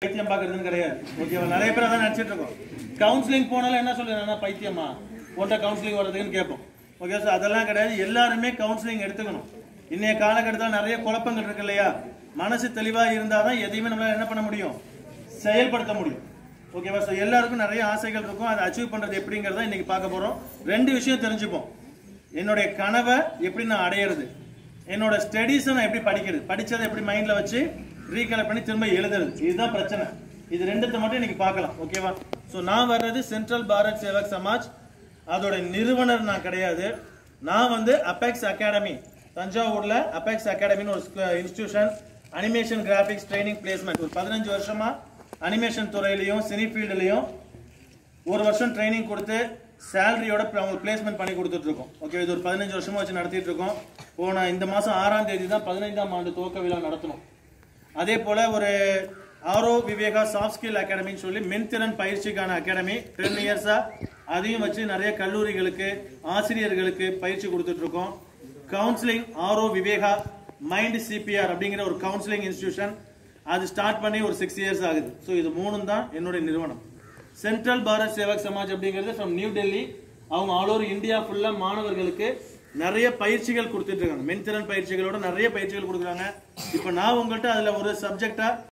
பைத்தியம் பார்க்கறதுன்னு கிடையாது ஓகேவா நிறைய பேர் அதான் நினைச்சிட்டு இருக்கோம் கவுன்சிலிங் போனாலும் என்ன சொல்லுறாங்கன்னா பைத்தியமா உன்ட்ட கவுன்சிலிங் வர்றதுக்குன்னு கேட்போம் ஓகே சார் அதெல்லாம் கிடையாது எல்லாருமே கவுன்சிலிங் எடுத்துக்கணும் இன்னைய காலகட்டத்தில் நிறைய குழப்பங்கள் இருக்கு இல்லையா மனசு தெளிவா இருந்தாதான் எதையுமே நம்மளால என்ன பண்ண முடியும் செயல்படுத்த முடியும் ஓகேவா சார் எல்லாருக்கும் நிறைய ஆசைகள் இருக்கும் அதை அச்சீவ் பண்றது எப்படிங்கிறத இன்னைக்கு பார்க்க போறோம் ரெண்டு விஷயம் தெரிஞ்சுப்போம் என்னுடைய கனவை எப்படி நான் அடையிறது என்னோட ஸ்டடீஸை நான் எப்படி படிக்கிறது படிச்சதை எப்படி மைண்ட்ல வச்சு ரீகலெக்ட் பண்ணி திரும்ப எழுதுறது இதுதான் பிரச்சனை இது ரெண்டுத்தை மட்டும் இன்னைக்கு பார்க்கலாம் ஓகேவா ஸோ நான் வர்றது சென்ட்ரல் பாரத் சேவக் சமாஜ் அதோட நிறுவனர் நான் கிடையாது நான் வந்து அபெக்ஸ் அகாடமி தஞ்சாவூர்ல அபெக்ஸ் அகாடமின்னு ஒரு institution animation graphics training placement ஒரு பதினஞ்சு வருஷமா அனிமேஷன் துறையிலையும் சினி ஃபீல்டுலையும் ஒரு வருஷம் ட்ரைனிங் கொடுத்து சேலரியோட அவங்களுக்கு பிளேஸ்மெண்ட் பண்ணி கொடுத்துட்டு இருக்கோம் ஓகே இது ஒரு பதினஞ்சு வருஷமா வச்சு நடத்திட்டு இருக்கோம் போன இந்த மாசம் ஆறாம் தேதி தான் பதினைந்தாம் ஆண்டு துவக்க விழா நடத்தணும் அதே போல ஒரு ஆரோ விவேகா சாஃப்ட் ஸ்கில் அகாடமின்னு சொல்லி மென்திறன் பயிற்சிக்கான அகாடமி டென் இயர்ஸா அதையும் வச்சு நிறைய கல்லூரிகளுக்கு ஆசிரியர்களுக்கு பயிற்சி கொடுத்துட்டு இருக்கோம் counselling Aaro Viveka mind CBR அப்படிங்கிற ஒரு கவுன்சிலிங் இன்ஸ்டிடியூஷன் அது ஸ்டார்ட் பண்ணி ஒரு சிக்ஸ் இயர்ஸ் ஆகுது ஸோ இது மூணும் தான் என்னுடைய நிறுவனம் சென்ட்ரல் பாரத் சேவக் சமாஜ் அப்படிங்கிறது ஃப்ரம் நியூ டெல்லி அவங்க ஆல் ஓவர் இந்தியா ஃபுல்லா மாணவர்களுக்கு நிறைய பயிற்சிகள் கொடுத்துட்டு இருக்காங்க மென்திறன் பயிற்சிகளோட நிறைய பயிற்சிகள் கொடுக்குறாங்க இப்போ நான் உங்கள்கிட்ட அதுல ஒரு சப்ஜெக்டா